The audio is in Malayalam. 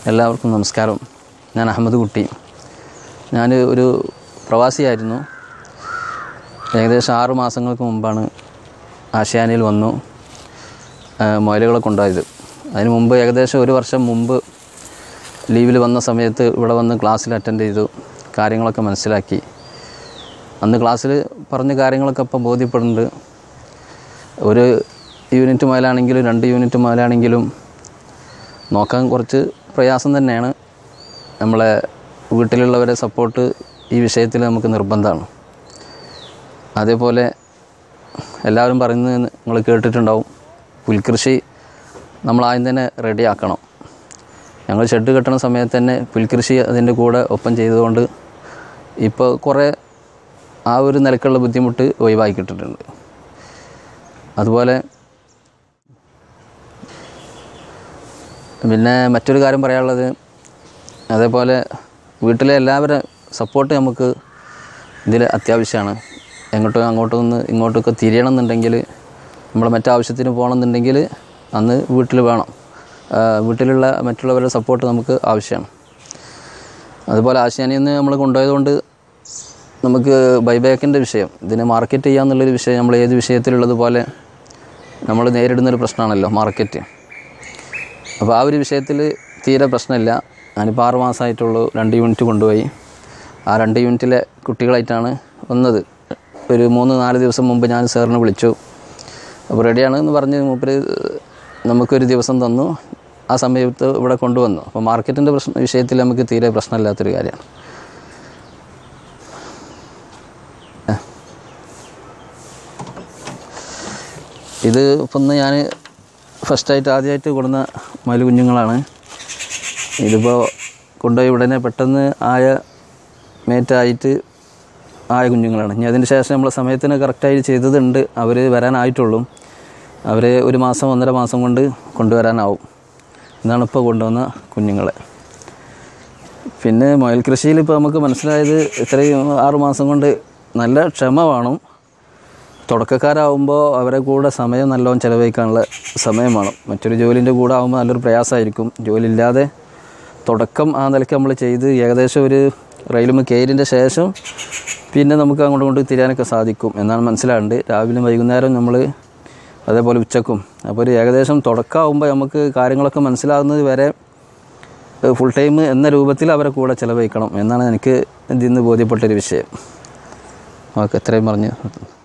എല്ലാവർക്കും നമസ്കാരം ഞാൻ അഹമ്മദ് കുട്ടി ഞാൻ ഒരു പ്രവാസിയായിരുന്നു ഏകദേശം ആറ് മാസങ്ങൾക്ക് മുമ്പാണ് ആശാനിയിൽ വന്നു ആ, മുയലുകളെ കൊണ്ടുപോയത് അതിന് മുമ്പ് ഏകദേശം ഒരു വർഷം മുമ്പ് ലീവിൽ വന്ന സമയത്ത് ഇവിടെ വന്ന് ക്ലാസ്സിൽ അറ്റൻഡ് ചെയ്തു കാര്യങ്ങളൊക്കെ മനസ്സിലാക്കി അന്ന് ക്ലാസ്സിൽ പറഞ്ഞ കാര്യങ്ങളൊക്കെ ഇപ്പം ബോധ്യപ്പെടുന്നുണ്ട് ഒരു യൂണിറ്റ് മുതലാണെങ്കിലും രണ്ട് യൂണിറ്റ് മുതലാണെങ്കിലും നോക്കാൻ കുറച്ച് പ്രയാസം തന്നെയാണ് നമ്മളെ വീട്ടിലുള്ളവരെ സപ്പോർട്ട് ഈ വിഷയത്തിൽ നമുക്ക് നിർബന്ധമാണ് അതേപോലെ എല്ലാവരും പറയുന്നത് നിങ്ങൾ കേട്ടിട്ടുണ്ടാവും പുൽകൃഷി നമ്മൾ ആദ്യം തന്നെ റെഡിയാക്കണം ഞങ്ങൾ ഷെഡ് കെട്ടുന്ന സമയത്ത് തന്നെ പുൽകൃഷി അതിൻ്റെ കൂടെ ഒപ്പം ചെയ്തുകൊണ്ട് ഇപ്പോൾ കുറേ ആ ഒരു നിലക്കുള്ള ബുദ്ധിമുട്ട് ഒഴിവാക്കി കിട്ടിയിട്ടുണ്ട് അതുപോലെ പിന്നെ മറ്റൊരു കാര്യം പറയാനുള്ളത് അതേപോലെ വീട്ടിലെ എല്ലാവരും സപ്പോർട്ട് നമുക്ക് ഇതിൽ അത്യാവശ്യമാണ് എങ്ങോട്ടും അങ്ങോട്ടും നിന്ന് ഇങ്ങോട്ടൊക്കെ തിരിയണം എന്നുണ്ടെങ്കിൽ നമ്മൾ മറ്റാവശ്യത്തിന് പോകണമെന്നുണ്ടെങ്കിൽ അന്ന് വീട്ടിൽ വേണം ആ, വീട്ടിലുള്ള മറ്റുള്ളവരുടെ സപ്പോർട്ട് നമുക്ക് ആവശ്യമാണ് അതുപോലെ ആശാനിയിൽ നിന്ന് നമ്മൾ കൊണ്ടുപോയതുകൊണ്ട് നമുക്ക് ബൈബാക്കിൻ്റെ വിഷയം ഇതിനെ മാർക്കറ്റ് ചെയ്യാന്നുള്ളൊരു വിഷയം നമ്മൾ ഏത് വിഷയത്തിലുള്ളതുപോലെ നമ്മൾ നേരിടുന്നൊരു പ്രശ്നമാണല്ലോ മാർക്കറ്റ് അപ്പോൾ ആ ഒരു വിഷയത്തിൽ തീരെ പ്രശ്നമില്ല ഞാനിപ്പോൾ ആറ് മാസമായിട്ടുള്ളൂ രണ്ട് യൂണിറ്റ് കൊണ്ടുപോയി ആ രണ്ട് യൂണിറ്റിലെ കുട്ടികളായിട്ടാണ് വന്നത് ഒരു മൂന്ന് നാല് ദിവസം മുമ്പ് ഞാൻ സാറിനെ വിളിച്ചു അപ്പോൾ റെഡിയാണ് എന്ന് പറഞ്ഞ് മൂപ്പര് നമുക്കൊരു ദിവസം തന്നു ആ സമയത്ത് ഇവിടെ കൊണ്ടുവന്നു അപ്പോൾ മാർക്കറ്റിൻ്റെ പ്രശ്ന വിഷയത്തിൽ നമുക്ക് തീരെ പ്രശ്നമില്ലാത്തൊരു കാര്യമാണ് ഇത് ഇപ്പം ഇന്ന് ഞാൻ ഫസ്റ്റായിട്ട് ആദ്യമായിട്ട് കൊടുന്ന മയില് കുഞ്ഞുങ്ങളാണ് ഇതിപ്പോൾ കൊണ്ടുപോയി ഉടനെ പെട്ടെന്ന് ആയ മേറ്റായിട്ട് ആയ കുഞ്ഞുങ്ങളാണ് ഇനി അതിന് ശേഷം നമ്മൾ സമയത്തിന് കറക്റ്റായിട്ട് ചെയ്തതുണ്ട് അവർ വരാനായിട്ടുള്ളൂ അവർ ഒരു മാസം ഒന്നര മാസം കൊണ്ട് കൊണ്ടുവരാനാവും ഇതാണ് ഇപ്പോൾ കൊണ്ടുവന്ന കുഞ്ഞുങ്ങളെ പിന്നെ മുയൽ കൃഷിയിൽ ഇപ്പോൾ നമുക്ക് മനസ്സിലായത് ഇത്രയും ആറ് മാസം കൊണ്ട് നല്ല ക്ഷമ വേണം തുടക്കക്കാരാകുമ്പോൾ അവരെ കൂടെ സമയം നല്ലോണം ചിലവഴിക്കാനുള്ള സമയം വേണം മറ്റൊരു ജോലിൻ്റെ കൂടെ ആകുമ്പോൾ നല്ലൊരു പ്രയാസമായിരിക്കും ജോലി ഇല്ലാതെ തുടക്കം ആ നിലയ്ക്ക് നമ്മൾ ചെയ്ത് ഏകദേശം ഒരു റെയിലും കയറിൻ്റെ ശേഷം പിന്നെ നമുക്ക് അങ്ങോട്ടും ഇങ്ങോട്ടും തിരിയാനൊക്കെ സാധിക്കും എന്നാണ് മനസ്സിലാകുന്നത് രാവിലെ വൈകുന്നേരം നമ്മൾ അതേപോലെ ഉച്ചക്കും അപ്പോൾ ഒരു ഏകദേശം തുടക്കമാകുമ്പോൾ നമുക്ക് കാര്യങ്ങളൊക്കെ മനസ്സിലാകുന്നത് വരെ ഫുൾ ടൈം എന്ന രൂപത്തിൽ അവരെ കൂടെ ചിലവഴിക്കണം എന്നാണ് എനിക്ക് ഇതിൽ നിന്ന് ബോധ്യപ്പെട്ടൊരു വിഷയം ഓക്കെ എത്രയും പറഞ്ഞ് നിർത്തുന്നു